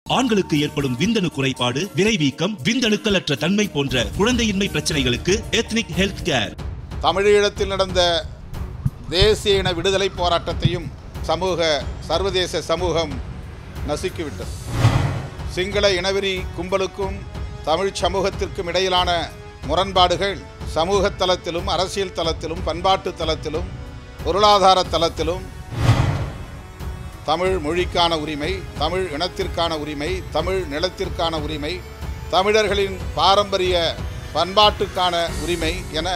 ஆண்களுக்கு ஏற்படும் விந்தணு குறைபாடு விரைவீக்கம் விந்தணுக்களற்ற தன்மை போன்ற குழந்தையின்மை பிரச்சனைகளுக்கு எத்னிக் ஹெல்த் கேர் தமிழீழத்தில் நடந்த தேசிய இன விடுதலை போராட்டத்தையும் சமூக சர்வதேச சமூகம் நசுக்கிவிட்டது சிங்கள இனவெறி கும்பலுக்கும் தமிழ் சமூகத்திற்கும் இடையிலான முரண்பாடுகள் சமூக தளத்திலும் அரசியல் தளத்திலும் பண்பாட்டு தளத்திலும் பொருளாதார தளத்திலும் தமிழ் மொழிக்கான உரிமை தமிழ் இனத்திற்கான உரிமை தமிழ் நிலத்திற்கான உரிமை தமிழர்களின் பாரம்பரிய பண்பாட்டுக்கான உரிமை என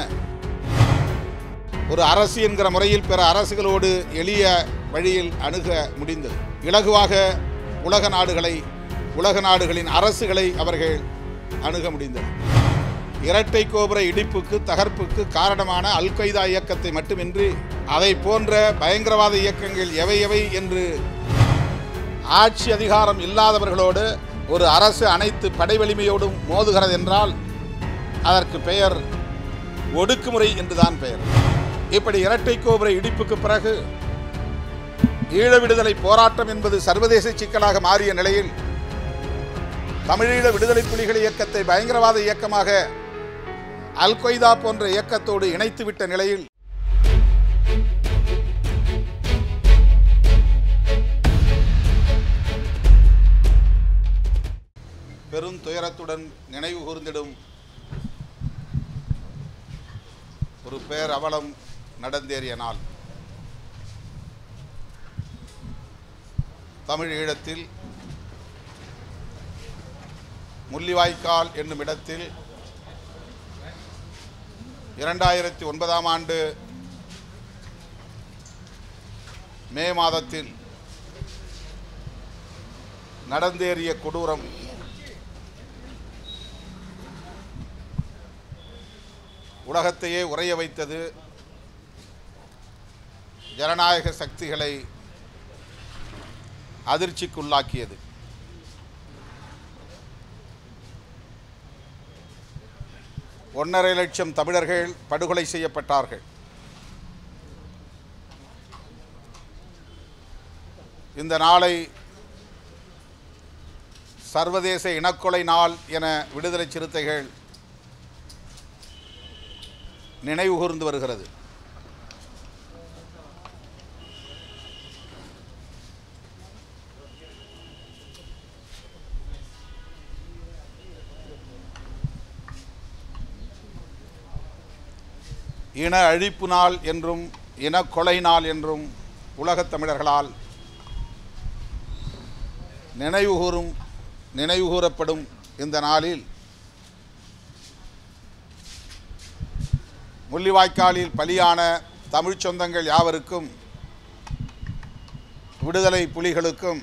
ஒரு அரசு என்கிற முறையில் பிற அரசுகளோடு எளிய வழியில் அணுக முடிந்தது இலகுவாக உலக நாடுகளை உலக நாடுகளின் அரசுகளை அவர்கள் அணுக முடிந்தது இரட்டை கோபுர இடிப்புக்கு தகர்ப்புக்கு காரணமான அல் கொய்தா இயக்கத்தை மட்டுமின்றி அதை போன்ற பயங்கரவாத இயக்கங்கள் எவை எவை என்று ஆட்சி அதிகாரம் இல்லாதவர்களோடு ஒரு அரசு அனைத்து படை வலிமையோடும் மோதுகிறது என்றால் அதற்கு பெயர் ஒடுக்குமுறை என்றுதான் பெயர் இப்படி இரட்டை கோபுர இடிப்புக்கு பிறகு ஈழ விடுதலை போராட்டம் என்பது சர்வதேச சிக்கலாக மாறிய நிலையில் தமிழீழ விடுதலை புலிகள் இயக்கத்தை பயங்கரவாத இயக்கமாக அல் கொய்தா போன்ற இயக்கத்தோடு இணைத்துவிட்ட நிலையில் பெரும் துயரத்துடன் நினைவு கூர்ந்திடும் ஒரு பேர் அவலம் நடந்தேறிய நாள் தமிழ் ஈழத்தில் முள்ளிவாய்க்கால் என்னும் இடத்தில் இரண்டாயிரத்தி ஒன்பதாம் ஆண்டு மே மாதத்தில் நடந்தேறிய கொடூரம் உலகத்தையே உறைய வைத்தது ஜனநாயக சக்திகளை அதிர்ச்சிக்குள்ளாக்கியது ஒன்றரை லட்சம் தமிழர்கள் படுகொலை செய்யப்பட்டார்கள் இந்த நாளை சர்வதேச இனக்கொலை நாள் என விடுதலை சிறுத்தைகள் நினைவு கூர்ந்து வருகிறது இன அழிப்பு நாள் என்றும் இனக்கொலை நாள் என்றும் உலகத் தமிழர்களால் நினைவுகூரும் நினைவுகூரப்படும் இந்த நாளில் முள்ளிவாய்க்காலில் பலியான தமிழ்ச் சொந்தங்கள் யாவருக்கும் விடுதலை புலிகளுக்கும்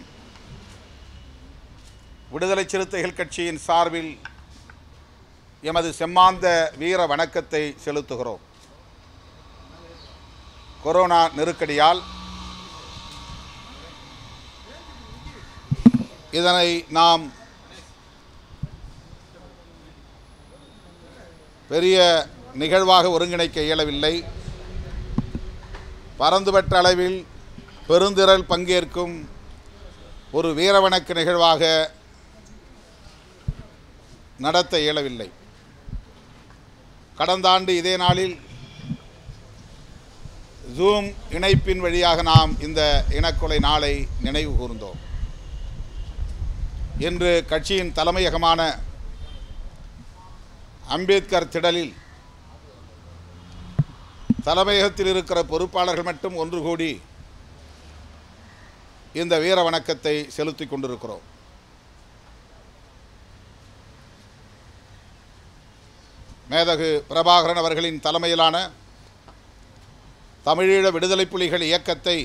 விடுதலை சிறுத்தைகள் கட்சியின் சார்பில் எமது செம்மாந்த வீர வணக்கத்தை செலுத்துகிறோம் கொரோனா நெருக்கடியால் இதனை நாம் பெரிய நிகழ்வாக ஒருங்கிணைக்க இயலவில்லை பரந்துபட்ட அளவில் பெருந்திரள் பங்கேற்கும் ஒரு வீரவணக்க நிகழ்வாக நடத்த இயலவில்லை கடந்த ஆண்டு இதே நாளில் ஜூம் இணைப்பின் வழியாக நாம் இந்த இனக்கொலை நாளை நினைவு கூர்ந்தோம் இன்று கட்சியின் தலைமையகமான அம்பேத்கர் திடலில் தலைமையகத்தில் இருக்கிற பொறுப்பாளர்கள் மட்டும் ஒன்று கூடி இந்த வீர வணக்கத்தை செலுத்திக் கொண்டிருக்கிறோம் மேதகு பிரபாகரன் அவர்களின் தலைமையிலான தமிழீழ விடுதலை புலிகள் இயக்கத்தை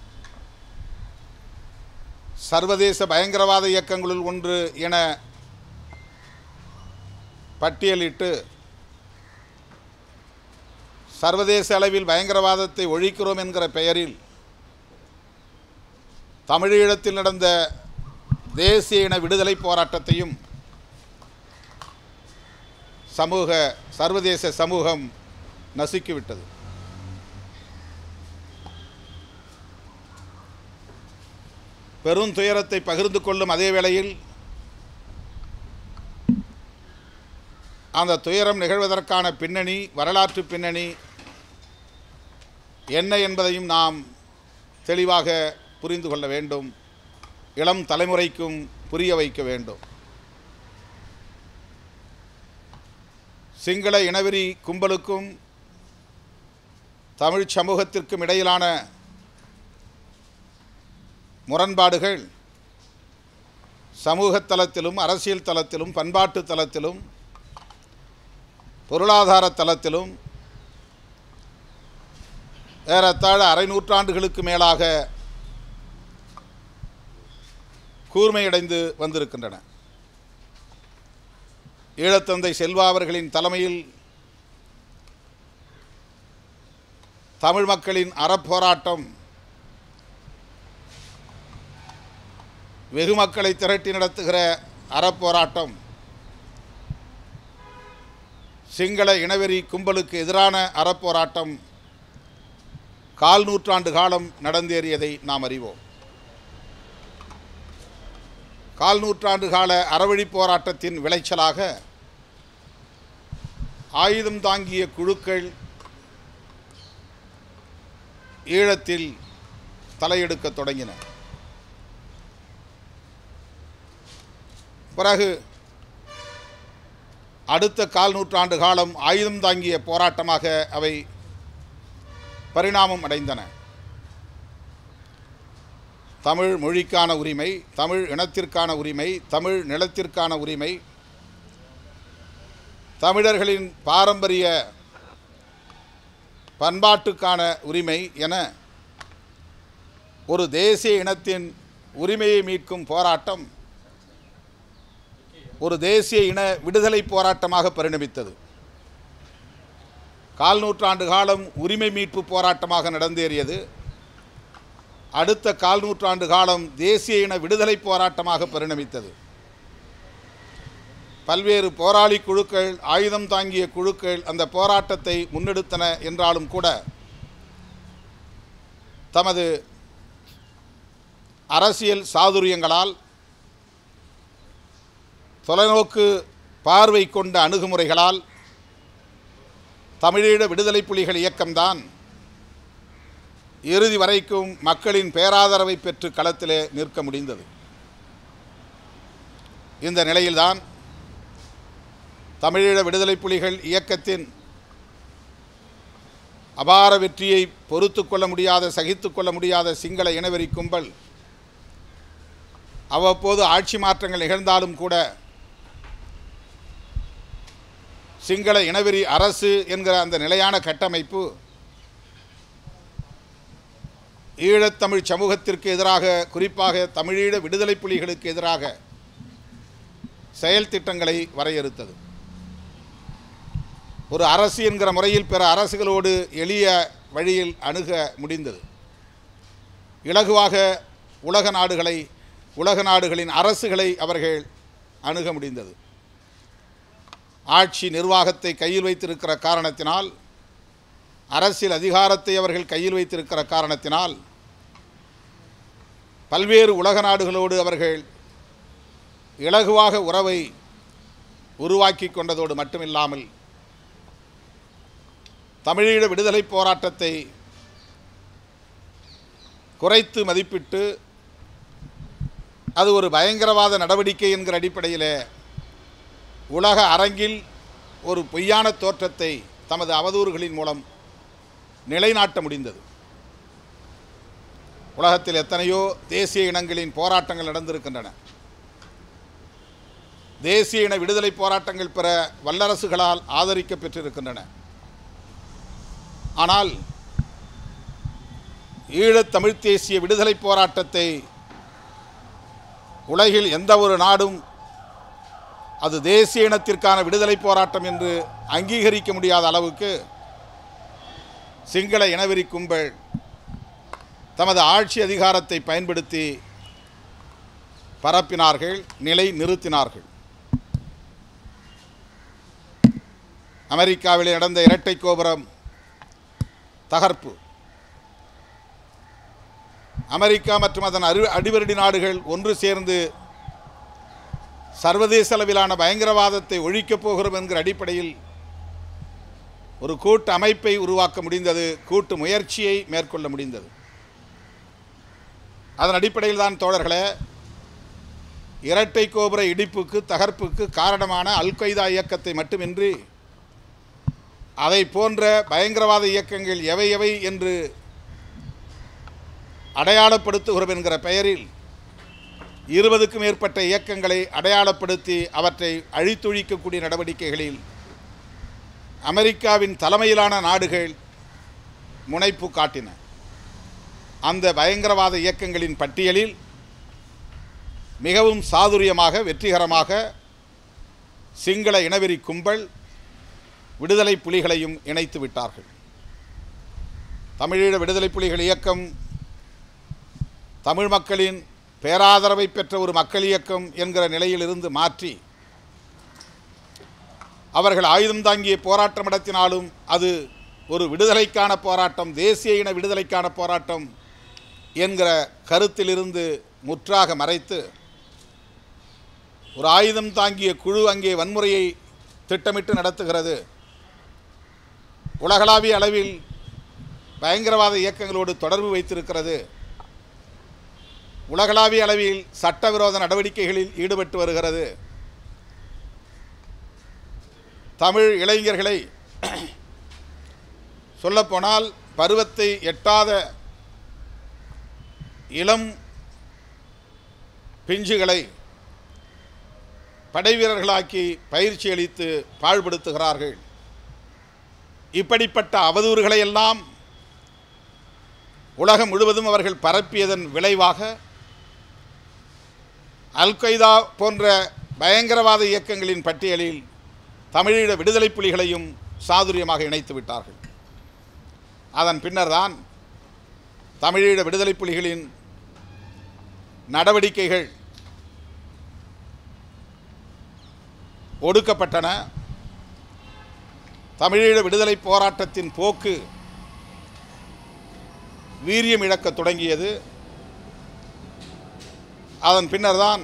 சர்வதேச பயங்கரவாத இயக்கங்களுள் ஒன்று என பட்டியலிட்டு சர்வதேச அளவில் பயங்கரவாதத்தை ஒழிக்கிறோம் என்கிற பெயரில் தமிழீழத்தில் நடந்த தேசிய இன விடுதலை போராட்டத்தையும் சமூக சர்வதேச சமூகம் நசுக்கிவிட்டது பெரும் துயரத்தை பகிர்ந்து கொள்ளும் அதே வேளையில் அந்த துயரம் நிகழ்வதற்கான பின்னணி வரலாற்று பின்னணி என்ன என்பதையும் நாம் தெளிவாக புரிந்து கொள்ள வேண்டும் இளம் தலைமுறைக்கும் புரிய வைக்க வேண்டும் சிங்கள இனவெறி கும்பலுக்கும் தமிழ் சமூகத்திற்கும் இடையிலான முரண்பாடுகள் சமூக தளத்திலும் அரசியல் தளத்திலும் பண்பாட்டு தளத்திலும் பொருளாதார தளத்திலும் ஏறத்தாழ அரை நூற்றாண்டுகளுக்கு மேலாக கூர்மையடைந்து வந்திருக்கின்றன ஈழத்தந்தை செல்வா அவர்களின் தலைமையில் தமிழ் மக்களின் அறப்போராட்டம் வெகு மக்களை திரட்டி நடத்துகிற அறப்போராட்டம் சிங்கள இனவெறி கும்பலுக்கு எதிரான அறப்போராட்டம் கால் நூற்றாண்டு காலம் நடந்தேறியதை நாம் அறிவோம் கால் நூற்றாண்டு கால அறவழி போராட்டத்தின் விளைச்சலாக ஆயுதம் தாங்கிய குழுக்கள் ஈழத்தில் தலையெடுக்கத் தொடங்கின பிறகு அடுத்த கால் நூற்றாண்டு காலம் ஆயுதம் தாங்கிய போராட்டமாக அவை பரிணாமம் அடைந்தன தமிழ் மொழிக்கான உரிமை தமிழ் இனத்திற்கான உரிமை தமிழ் நிலத்திற்கான உரிமை தமிழர்களின் பாரம்பரிய பண்பாட்டுக்கான உரிமை என ஒரு தேசிய இனத்தின் உரிமையை மீட்கும் போராட்டம் ஒரு தேசிய இன விடுதலை போராட்டமாக பரிணமித்தது கால் நூற்றாண்டு காலம் உரிமை மீட்பு போராட்டமாக நடந்தேறியது அடுத்த கால் நூற்றாண்டு காலம் தேசிய இன விடுதலை போராட்டமாக பரிணமித்தது பல்வேறு போராளி குழுக்கள் ஆயுதம் தாங்கிய குழுக்கள் அந்த போராட்டத்தை முன்னெடுத்தன என்றாலும் கூட தமது அரசியல் சாதுரியங்களால் தொலைநோக்கு பார்வை கொண்ட அணுகுமுறைகளால் தமிழீழ விடுதலை புலிகள் இயக்கம்தான் இறுதி வரைக்கும் மக்களின் பேராதரவை பெற்று களத்திலே நிற்க முடிந்தது இந்த நிலையில்தான் தமிழீழ விடுதலை புலிகள் இயக்கத்தின் அபார வெற்றியை பொறுத்து கொள்ள முடியாத சகித்து கொள்ள முடியாத சிங்கள இனவெறி கும்பல் அவ்வப்போது ஆட்சி மாற்றங்கள் நிகழ்ந்தாலும் கூட சிங்கள இனவெறி அரசு என்கிற அந்த நிலையான கட்டமைப்பு ஈழத்தமிழ் சமூகத்திற்கு எதிராக குறிப்பாக தமிழீழ விடுதலை புலிகளுக்கு எதிராக செயல் திட்டங்களை வரையறுத்தது ஒரு அரசு என்கிற முறையில் பிற அரசுகளோடு எளிய வழியில் அணுக முடிந்தது இலகுவாக உலக நாடுகளை உலக நாடுகளின் அரசுகளை அவர்கள் அணுக முடிந்தது ஆட்சி நிர்வாகத்தை கையில் வைத்திருக்கிற காரணத்தினால் அரசியல் அதிகாரத்தை அவர்கள் கையில் வைத்திருக்கிற காரணத்தினால் பல்வேறு உலக நாடுகளோடு அவர்கள் இலகுவாக உறவை உருவாக்கி கொண்டதோடு மட்டுமில்லாமல் தமிழீழ விடுதலை போராட்டத்தை குறைத்து மதிப்பிட்டு அது ஒரு பயங்கரவாத நடவடிக்கை என்கிற அடிப்படையில் உலக அரங்கில் ஒரு பொய்யான தோற்றத்தை தமது அவதூறுகளின் மூலம் நிலைநாட்ட முடிந்தது உலகத்தில் எத்தனையோ தேசிய இனங்களின் போராட்டங்கள் நடந்திருக்கின்றன தேசிய இன விடுதலை போராட்டங்கள் பிற வல்லரசுகளால் ஆதரிக்க பெற்றிருக்கின்றன ஆனால் ஈழத் தமிழ்த் தேசிய விடுதலை போராட்டத்தை உலகில் எந்த ஒரு நாடும் அது தேசிய இனத்திற்கான விடுதலை போராட்டம் என்று அங்கீகரிக்க முடியாத அளவுக்கு சிங்கள இனவெறி கும்பல் தமது ஆட்சி அதிகாரத்தை பயன்படுத்தி பரப்பினார்கள் நிலை நிறுத்தினார்கள் அமெரிக்காவில் நடந்த இரட்டை கோபுரம் தகர்ப்பு அமெரிக்கா மற்றும் அதன் அரு அடிவருடி நாடுகள் ஒன்று சேர்ந்து சர்வதேச அளவிலான பயங்கரவாதத்தை ஒழிக்கப் போகிறோம் என்கிற அடிப்படையில் ஒரு கூட்டு அமைப்பை உருவாக்க முடிந்தது கூட்டு முயற்சியை மேற்கொள்ள முடிந்தது அதன் அடிப்படையில் தான் தோழர்களே இரட்டை கோபுர இடிப்புக்கு தகர்ப்புக்கு காரணமான அல் கொய்தா இயக்கத்தை மட்டுமின்றி அதை போன்ற பயங்கரவாத இயக்கங்கள் எவை எவை என்று அடையாளப்படுத்துகிறோம் என்கிற பெயரில் இருபதுக்கும் மேற்பட்ட இயக்கங்களை அடையாளப்படுத்தி அவற்றை அழித்தொழிக்கக்கூடிய நடவடிக்கைகளில் அமெரிக்காவின் தலைமையிலான நாடுகள் முனைப்பு காட்டின அந்த பயங்கரவாத இயக்கங்களின் பட்டியலில் மிகவும் சாதுரியமாக வெற்றிகரமாக சிங்கள இனவெறி கும்பல் விடுதலை புலிகளையும் இணைத்து விட்டார்கள் தமிழீழ விடுதலை புலிகள் இயக்கம் தமிழ் மக்களின் பேராதரவை பெற்ற ஒரு மக்கள் இயக்கம் என்கிற நிலையிலிருந்து மாற்றி அவர்கள் ஆயுதம் தாங்கிய போராட்டம் நடத்தினாலும் அது ஒரு விடுதலைக்கான போராட்டம் தேசிய இன விடுதலைக்கான போராட்டம் என்கிற கருத்திலிருந்து முற்றாக மறைத்து ஒரு ஆயுதம் தாங்கிய குழு அங்கே வன்முறையை திட்டமிட்டு நடத்துகிறது உலகளாவிய அளவில் பயங்கரவாத இயக்கங்களோடு தொடர்பு வைத்திருக்கிறது உலகளாவிய அளவில் சட்டவிரோத நடவடிக்கைகளில் ஈடுபட்டு வருகிறது தமிழ் இளைஞர்களை சொல்லப்போனால் பருவத்தை எட்டாத இளம் பிஞ்சுகளை படைவீரர்களாக்கி பயிற்சி அளித்து பாழ்படுத்துகிறார்கள் இப்படிப்பட்ட அவதூறுகளை எல்லாம் உலகம் முழுவதும் அவர்கள் பரப்பியதன் விளைவாக அல் கொய்தா போன்ற பயங்கரவாத இயக்கங்களின் பட்டியலில் தமிழீழ விடுதலை புலிகளையும் சாதுரியமாக இணைத்து விட்டார்கள் அதன் பின்னர்தான் தமிழீழ விடுதலை புலிகளின் நடவடிக்கைகள் ஒடுக்கப்பட்டன தமிழீழ விடுதலை போராட்டத்தின் போக்கு வீரியம் இழக்கத் தொடங்கியது அதன் பின்னர்தான்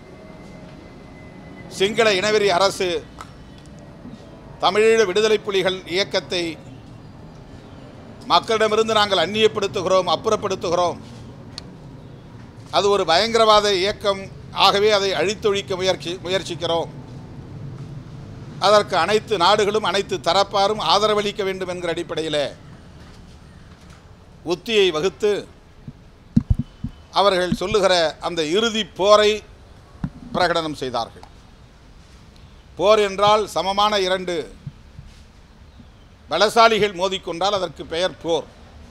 சிங்கள இனவெறி அரசு தமிழீழ விடுதலை புலிகள் இயக்கத்தை மக்களிடமிருந்து நாங்கள் அந்நியப்படுத்துகிறோம் அப்புறப்படுத்துகிறோம் அது ஒரு பயங்கரவாத இயக்கம் ஆகவே அதை அழித்தொழிக்க முயற்சி முயற்சிக்கிறோம் அதற்கு அனைத்து நாடுகளும் அனைத்து தரப்பாரும் ஆதரவளிக்க வேண்டும் என்கிற அடிப்படையில் உத்தியை வகுத்து அவர்கள் சொல்லுகிற அந்த இறுதி போரை பிரகடனம் செய்தார்கள் போர் என்றால் சமமான இரண்டு பலசாலிகள் மோதிக்கொண்டால் அதற்கு பெயர் போர்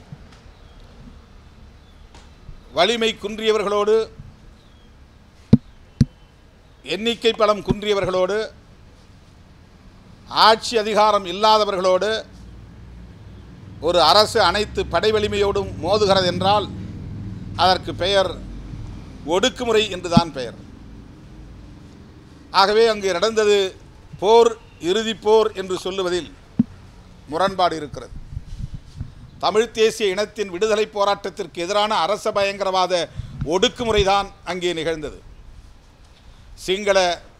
வலிமை குன்றியவர்களோடு எண்ணிக்கை பலம் குன்றியவர்களோடு ஆட்சி அதிகாரம் இல்லாதவர்களோடு ஒரு அரசு அனைத்து படை வலிமையோடும் மோதுகிறது என்றால் அதற்கு பெயர் ஒடுக்குமுறை என்றுதான் பெயர் ஆகவே அங்கு நடந்தது போர் இறுதிப் போர் என்று சொல்லுவதில் முரண்பாடு இருக்கிறது தமிழ் தேசிய இனத்தின் விடுதலை போராட்டத்திற்கு எதிரான அரச பயங்கரவாத ஒடுக்குமுறைதான் அங்கே நிகழ்ந்தது சிங்கள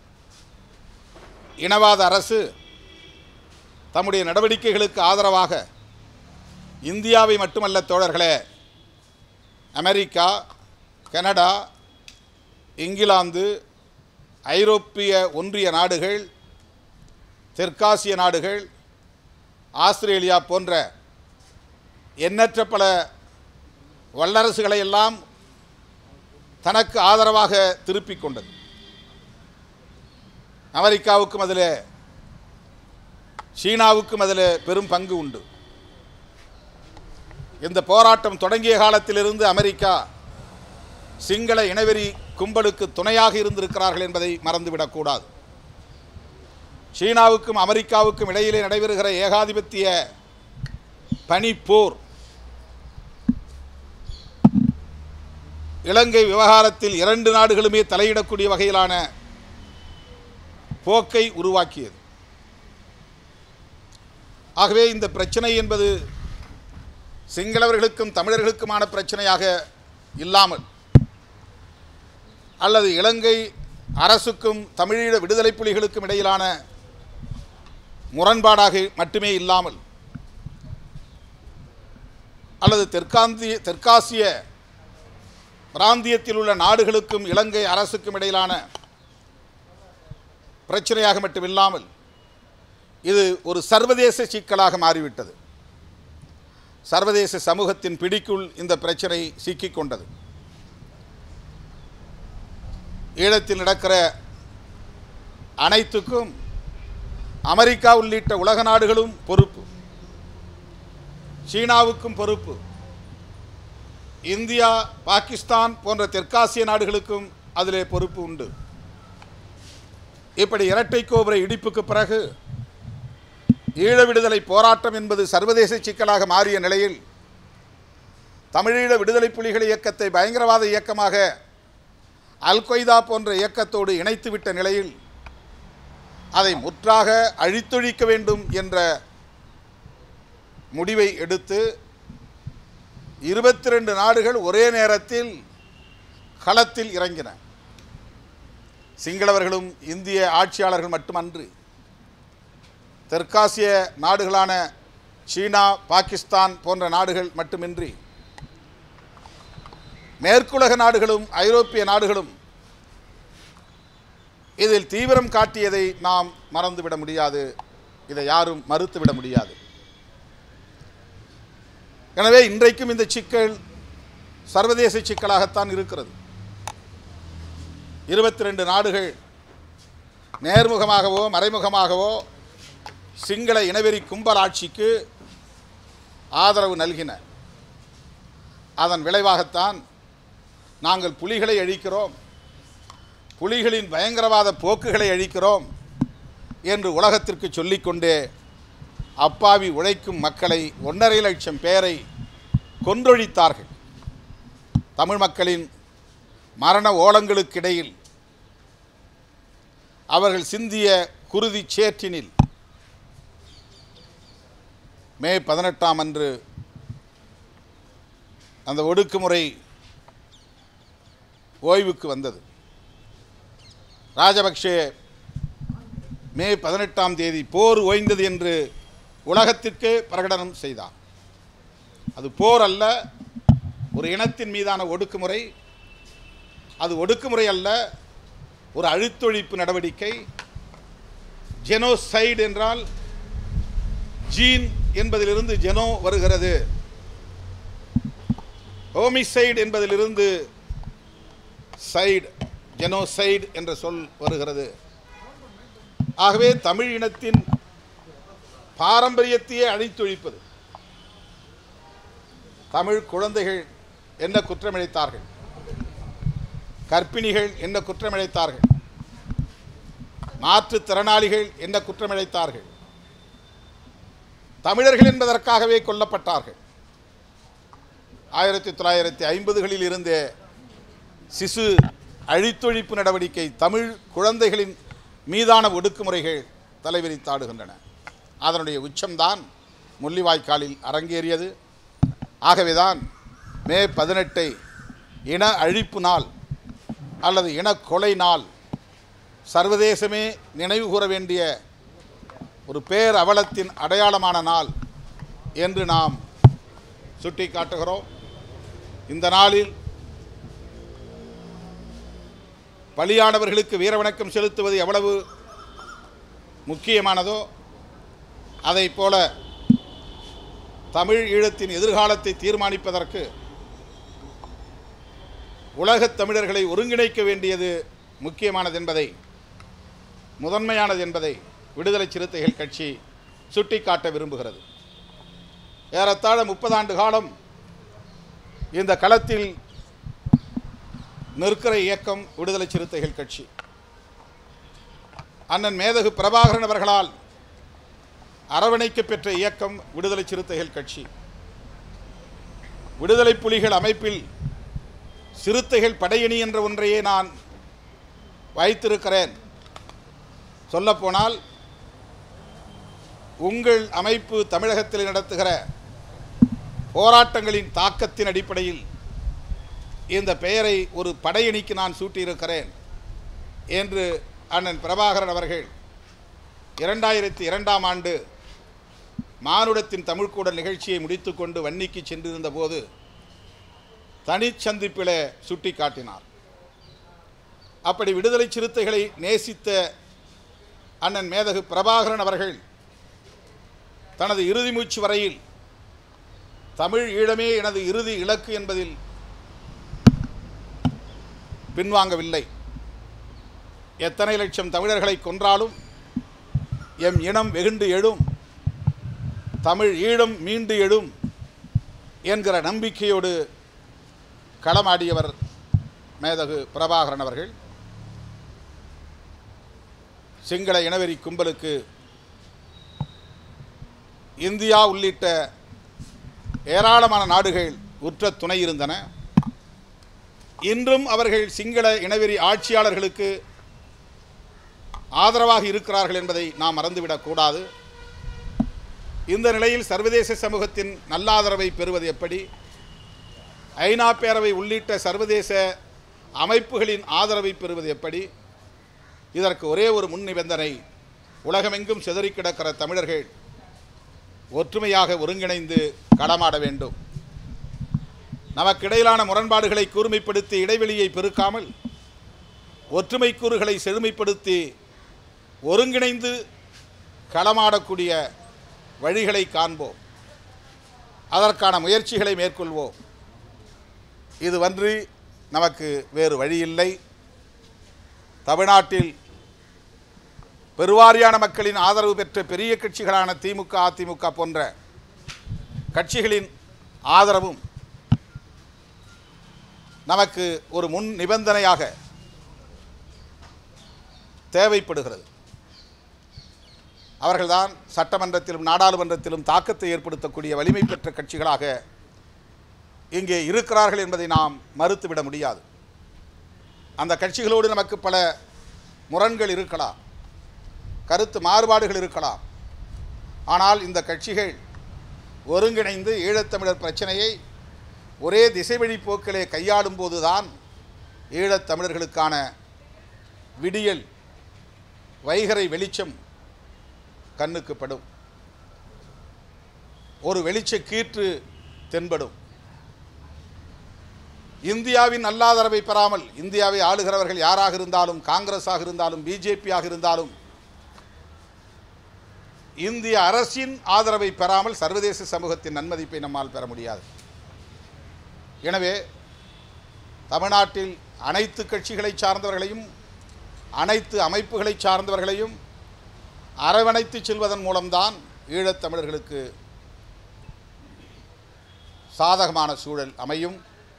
இனவாத அரசு தம்முடைய நடவடிக்கைகளுக்கு ஆதரவாக இந்தியாவை மட்டுமல்ல தோழர்களே அமெரிக்கா கனடா இங்கிலாந்து ஐரோப்பிய ஒன்றிய நாடுகள் தெற்காசிய நாடுகள் ஆஸ்திரேலியா போன்ற எண்ணற்ற பல வல்லரசுகளை எல்லாம் தனக்கு ஆதரவாக திருப்பிக் கொண்டது அமெரிக்காவுக்கும் அதில் சீனாவுக்கும் அதில் பெரும் பங்கு உண்டு இந்த போராட்டம் தொடங்கிய காலத்திலிருந்து அமெரிக்கா சிங்கள இனவெறி கும்பலுக்கு துணையாக இருந்திருக்கிறார்கள் என்பதை மறந்துவிடக்கூடாது சீனாவுக்கும் அமெரிக்காவுக்கும் இடையிலே நடைபெறுகிற ஏகாதிபத்திய பனிப்போர் இலங்கை விவகாரத்தில் இரண்டு நாடுகளுமே தலையிடக்கூடிய வகையிலான போக்கை உருவாக்கியது ஆகவே இந்த பிரச்சனை என்பது சிங்களவர்களுக்கும் தமிழர்களுக்குமான பிரச்சனையாக இல்லாமல் அல்லது இலங்கை அரசுக்கும் தமிழீழ விடுதலை புலிகளுக்கும் இடையிலான முரண்பாடாக மட்டுமே இல்லாமல் அல்லது தெற்காந்திய தெற்காசிய பிராந்தியத்தில் உள்ள நாடுகளுக்கும் இலங்கை அரசுக்கும் இடையிலான பிரச்சனையாக மட்டுமில்லாமல் இது ஒரு சர்வதேச சிக்கலாக மாறிவிட்டது சர்வதேச சமூகத்தின் பிடிக்குள் இந்த பிரச்சனை சிக்கிக் கொண்டது ஈழத்தில் நடக்கிற அனைத்துக்கும் அமெரிக்கா உள்ளிட்ட உலக நாடுகளும் பொறுப்பு சீனாவுக்கும் பொறுப்பு இந்தியா பாகிஸ்தான் போன்ற தெற்காசிய நாடுகளுக்கும் அதிலே பொறுப்பு உண்டு இப்படி இரட்டை கோபுர இடிப்புக்கு பிறகு ஈழ விடுதலை போராட்டம் என்பது சர்வதேச சிக்கலாக மாறிய நிலையில் தமிழீழ விடுதலை புலிகள் இயக்கத்தை பயங்கரவாத இயக்கமாக அல் கொய்தா போன்ற இயக்கத்தோடு இணைத்துவிட்ட நிலையில் அதை முற்றாக அழித்தொழிக்க வேண்டும் என்ற முடிவை எடுத்து இருபத்தி ரெண்டு நாடுகள் ஒரே நேரத்தில் களத்தில் இறங்கின சிங்களவர்களும் இந்திய ஆட்சியாளர்கள் மட்டுமன்றி தெற்காசிய நாடுகளான சீனா பாகிஸ்தான் போன்ற நாடுகள் மட்டுமின்றி மேற்குலக நாடுகளும் ஐரோப்பிய நாடுகளும் இதில் தீவிரம் காட்டியதை நாம் மறந்துவிட முடியாது இதை யாரும் மறுத்துவிட முடியாது எனவே இன்றைக்கும் இந்த சிக்கல் சர்வதேச சிக்கலாகத்தான் இருக்கிறது இருபத்தி ரெண்டு நாடுகள் நேர்முகமாகவோ மறைமுகமாகவோ சிங்கள இனவெறி கும்பல் ஆட்சிக்கு ஆதரவு நல்கின அதன் விளைவாகத்தான் நாங்கள் புலிகளை அழிக்கிறோம் புலிகளின் பயங்கரவாத போக்குகளை அழிக்கிறோம் என்று உலகத்திற்கு சொல்லிக்கொண்டே அப்பாவி உழைக்கும் மக்களை ஒன்றரை லட்சம் பேரை கொன்றொழித்தார்கள் தமிழ் மக்களின் மரண ஓலங்களுக்கிடையில் அவர்கள் சிந்திய குருதி சேற்றினில் மே பதினெட்டாம் அன்று அந்த ஒடுக்குமுறை ஓய்வுக்கு வந்தது ராஜபக்ஷே மே பதினெட்டாம் தேதி போர் ஓய்ந்தது என்று உலகத்திற்கே பிரகடனம் செய்தார் அது போர் அல்ல ஒரு இனத்தின் மீதான ஒடுக்குமுறை அது ஒடுக்குமுறை அல்ல ஒரு அழுத்தொழிப்பு நடவடிக்கை ஜெனோசைடு என்றால் ஜீன் என்பதிலிருந்து ஜெனோ வருகிறது ஹோமிசைடு என்பதிலிருந்து சைடு ஜெனோசைடு என்ற சொல் வருகிறது ஆகவே தமிழ் இனத்தின் பாரம்பரியத்தையே அழித்தொழிப்பது தமிழ் குழந்தைகள் என்ன குற்றமிழைத்தார்கள் கர்ப்பிணிகள் என்ன குற்றமிழைத்தார்கள் மாற்றுத்திறனாளிகள் என்ன குற்றமிழைத்தார்கள் தமிழர்கள் என்பதற்காகவே கொல்லப்பட்டார்கள் ஆயிரத்தி தொள்ளாயிரத்தி ஐம்பதுகளில் இருந்தே சிசு அழித்தொழிப்பு நடவடிக்கை தமிழ் குழந்தைகளின் மீதான ஒடுக்குமுறைகள் தலைவிரித்தாடுகின்றன அதனுடைய உச்சம்தான் முள்ளிவாய்க்காலில் அரங்கேறியது ஆகவேதான் மே பதினெட்டை இன அழிப்பு நாள் அல்லது இன கொலை நாள் சர்வதேசமே நினைவு கூற வேண்டிய ஒரு பேர் அவலத்தின் அடையாளமான நாள் என்று நாம் சுட்டி காட்டுகிறோம் இந்த நாளில் பலியானவர்களுக்கு வீரவணக்கம் செலுத்துவது எவ்வளவு முக்கியமானதோ அதைப் போல தமிழ் ஈழத்தின் எதிர்காலத்தை தீர்மானிப்பதற்கு உலகத் தமிழர்களை ஒருங்கிணைக்க வேண்டியது முக்கியமானது என்பதை முதன்மையானது என்பதை விடுதலை சிறுத்தைகள் கட்சி சுட்டிக்காட்ட விரும்புகிறது ஏறத்தாழ முப்பதாண்டு காலம் இந்த களத்தில் நிற்கிற இயக்கம் விடுதலை சிறுத்தைகள் கட்சி அண்ணன் மேதகு பிரபாகரன் அவர்களால் அரவணைக்க பெற்ற இயக்கம் விடுதலை சிறுத்தைகள் கட்சி விடுதலை புலிகள் அமைப்பில் சிறுத்தைகள் படையணி என்ற ஒன்றையே நான் வைத்திருக்கிறேன் சொல்லப்போனால் உங்கள் அமைப்பு தமிழகத்தில் நடத்துகிற போராட்டங்களின் தாக்கத்தின் அடிப்படையில் இந்த பெயரை ஒரு படையணிக்கு நான் சூட்டியிருக்கிறேன் என்று அண்ணன் பிரபாகரன் அவர்கள் இரண்டாயிரத்தி இரண்டாம் ஆண்டு மானுடத்தின் தமிழ்க்கூடல் நிகழ்ச்சியை முடித்துக்கொண்டு வன்னிக்கு சென்றிருந்த போது தனிச்சந்திப்பில் சுட்டி காட்டினார் அப்படி விடுதலை சிறுத்தைகளை நேசித்த அண்ணன் மேதகு பிரபாகரன் அவர்கள் தனது இறுதி மூச்சு வரையில் தமிழ் ஈழமே எனது இறுதி இலக்கு என்பதில் பின்வாங்கவில்லை எத்தனை லட்சம் தமிழர்களை கொன்றாலும் எம் இனம் வெகுண்டு எழும் தமிழ் ஈழம் மீண்டு எழும் என்கிற நம்பிக்கையோடு களமாடியவர் மேதகு பிரபாகரன் அவர்கள் சிங்கள இனவெறி கும்பலுக்கு இந்தியா உள்ளிட்ட ஏராளமான நாடுகள் உற்ற துணை இருந்தன இன்றும் அவர்கள் சிங்கள இனவெறி ஆட்சியாளர்களுக்கு ஆதரவாக இருக்கிறார்கள் என்பதை நாம் மறந்துவிடக்கூடாது இந்த நிலையில் சர்வதேச சமூகத்தின் நல்லாதரவை பெறுவது எப்படி ஐநா பேரவை உள்ளிட்ட சர்வதேச அமைப்புகளின் ஆதரவை பெறுவது எப்படி இதற்கு ஒரே ஒரு முன் நிபந்தனை உலகமெங்கும் சிதறிக் கிடக்கிற தமிழர்கள் ஒற்றுமையாக ஒருங்கிணைந்து களமாட வேண்டும் நமக்கிடையிலான முரண்பாடுகளை கூர்மைப்படுத்தி இடைவெளியை பெருக்காமல் ஒற்றுமை கூறுகளை செழுமைப்படுத்தி ஒருங்கிணைந்து களமாடக்கூடிய வழிகளை காண்போம் அதற்கான முயற்சிகளை மேற்கொள்வோம் இதுவன்றி நமக்கு வேறு வழியில்லை தமிழ்நாட்டில் பெருவாரியான மக்களின் ஆதரவு பெற்ற பெரிய கட்சிகளான திமுக அதிமுக போன்ற கட்சிகளின் ஆதரவும் நமக்கு ஒரு முன் நிபந்தனையாக தேவைப்படுகிறது அவர்கள்தான் சட்டமன்றத்திலும் நாடாளுமன்றத்திலும் தாக்கத்தை ஏற்படுத்தக்கூடிய வலிமை பெற்ற கட்சிகளாக இங்கே இருக்கிறார்கள் என்பதை நாம் மறுத்துவிட முடியாது அந்த கட்சிகளோடு நமக்கு பல முரண்கள் இருக்கலாம் கருத்து மாறுபாடுகள் இருக்கலாம் ஆனால் இந்த கட்சிகள் ஒருங்கிணைந்து ஈழத்தமிழர் பிரச்சனையை ஒரே திசைவழி போக்கிலே கையாளும் போதுதான் ஈழத்தமிழர்களுக்கான விடியல் வைகரை வெளிச்சம் கண்ணுக்கு படும் ஒரு வெளிச்ச கீற்று தென்படும் இந்தியாவின் நல்லாதரவை பெறாமல் இந்தியாவை ஆளுகிறவர்கள் யாராக இருந்தாலும் காங்கிரஸாக இருந்தாலும் பிஜேபியாக இருந்தாலும் இந்திய அரசின் ஆதரவை பெறாமல் சர்வதேச சமூகத்தின் நன்மதிப்பை நம்மால் பெற முடியாது எனவே தமிழ்நாட்டில் அனைத்து கட்சிகளை சார்ந்தவர்களையும் அனைத்து அமைப்புகளை சார்ந்தவர்களையும் அரவணைத்து செல்வதன் மூலம்தான் ஈழத்தமிழர்களுக்கு சாதகமான சூழல் அமையும்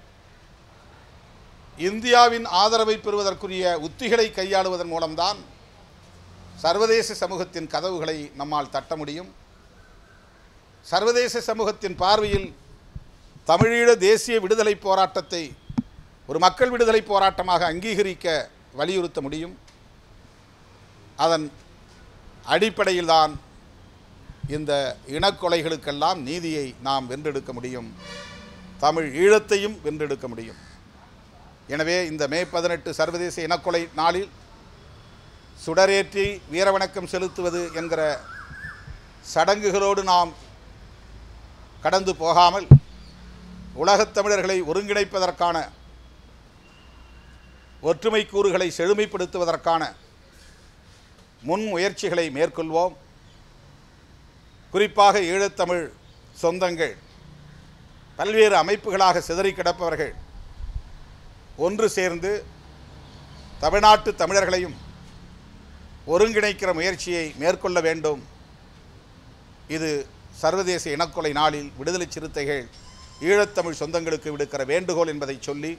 இந்தியாவின் ஆதரவை பெறுவதற்குரிய உத்திகளை கையாளுவதன் மூலம்தான் சர்வதேச சமூகத்தின் கதவுகளை நம்மால் தட்ட முடியும் சர்வதேச சமூகத்தின் பார்வையில் தமிழீழ தேசிய விடுதலை போராட்டத்தை ஒரு மக்கள் விடுதலை போராட்டமாக அங்கீகரிக்க வலியுறுத்த முடியும் அதன் அடிப்படையில்தான் இந்த இனக்கொலைகளுக்கெல்லாம் நீதியை நாம் வென்றெடுக்க முடியும் தமிழ் ஈழத்தையும் வென்றெடுக்க முடியும் எனவே இந்த மே பதினெட்டு சர்வதேச இனக்கொலை நாளில் சுடரேற்றி வீரவணக்கம் செலுத்துவது என்கிற சடங்குகளோடு நாம் கடந்து போகாமல் உலகத் தமிழர்களை ஒருங்கிணைப்பதற்கான ஒற்றுமை கூறுகளை செழுமைப்படுத்துவதற்கான முன் முயற்சிகளை மேற்கொள்வோம் குறிப்பாக ஈழத்தமிழ் சொந்தங்கள் பல்வேறு அமைப்புகளாக சிதறி கிடப்பவர்கள் ஒன்று சேர்ந்து தமிழ்நாட்டு தமிழர்களையும் ஒருங்கிணைக்கிற முயற்சியை மேற்கொள்ள வேண்டும் இது சர்வதேச இனக்கொலை நாளில் விடுதலை சிறுத்தைகள் ஈழத்தமிழ் சொந்தங்களுக்கு விடுக்கிற வேண்டுகோள் என்பதை சொல்லி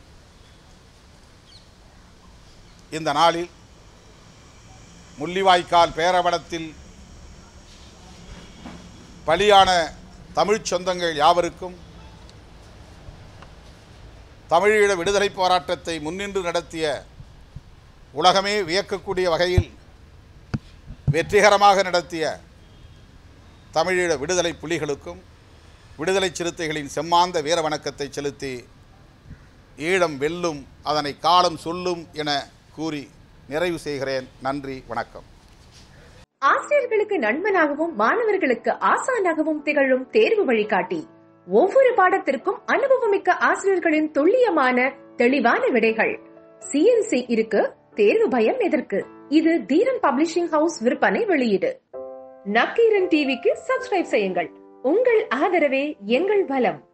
இந்த நாளில் முள்ளிவாய்க்கால் பேரவடத்தில் பலியான தமிழ்ச் சொந்தங்கள் யாவருக்கும் தமிழீழ விடுதலை போராட்டத்தை முன்னின்று நடத்திய உலகமே வியக்கக்கூடிய வகையில் வெற்றிகரமாக நடத்திய தமிழீழ விடுதலை புலிகளுக்கும் விடுதலை சிறுத்தைகளின் செம்மாந்த வீர வணக்கத்தை செலுத்தி ஈழம் வெல்லும் அதனை காலம் சொல்லும் என கூறி நிறைவு செய்கிறேன் நன்றி வணக்கம் ஆசிரியர்களுக்கு நண்பனாகவும் மாணவர்களுக்கு ஆசானாகவும் திகழும் தேர்வு வழிகாட்டி ஒவ்வொரு பாடத்திற்கும் அனுபவமிக்க ஆசிரியர்களின் துல்லியமான தெளிவான விடைகள் சிஎன்சி இருக்கு தேர்வு பயம் எதற்கு இது தீரன் பப்ளிஷிங் ஹவுஸ் விற்பனை வெளியீடு நக்கீரன் டிவிக்கு சப்ஸ்கிரைப் செய்யுங்கள் உங்கள் ஆதரவே எங்கள் பலம்